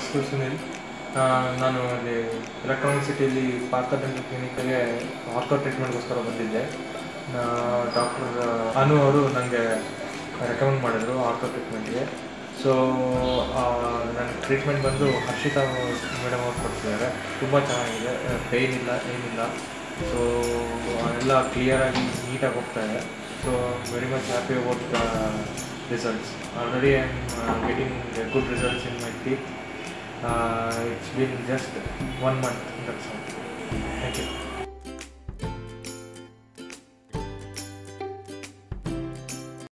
ಹೆಸರು ಸುನಿಲ್ ಆ, ನಾನು ಅಲ್ಲಿ ಎಲೆಕ್ಟ್ರಾನಿಕ್ ಸಿಟಿಯಲ್ಲಿ ಪಾರ್ಥ ಡೆಂಟಲ್ ಕ್ಲಿನಿಕ್ಗೆ ಆರ್ಥೋ ಟ್ರೀಟ್ಮೆಂಟ್ಗೋಸ್ಕರ ಬಂದಿದ್ದೆ ಡಾಕ್ಟರ್ ಅನು ಅವರು ನನಗೆ ರೆಕಮೆಂಡ್ ಮಾಡಿದರು ಆರ್ಥೋ ಟ್ರೀಟ್ಮೆಂಟ್ಗೆ ಸೊ ನನ್ನ ಟ್ರೀಟ್ಮೆಂಟ್ ಬಂದು ಹರ್ಷಿತಾ ಮೇಡಮ್ ಅವ್ರು ಕೊಡ್ತಿದ್ದಾರೆ ತುಂಬ ಚೆನ್ನಾಗಿದೆ ಪೇಯ್ನ್ ಇಲ್ಲ ಏನಿಲ್ಲ ಸೊ ಎಲ್ಲ ಕ್ಲಿಯರಾಗಿ ನೀಟಾಗಿ ಹೋಗ್ತಾ ಇದೆ so very much happy about the results already I am getting good results in my teeth it's been just one month that's all thank you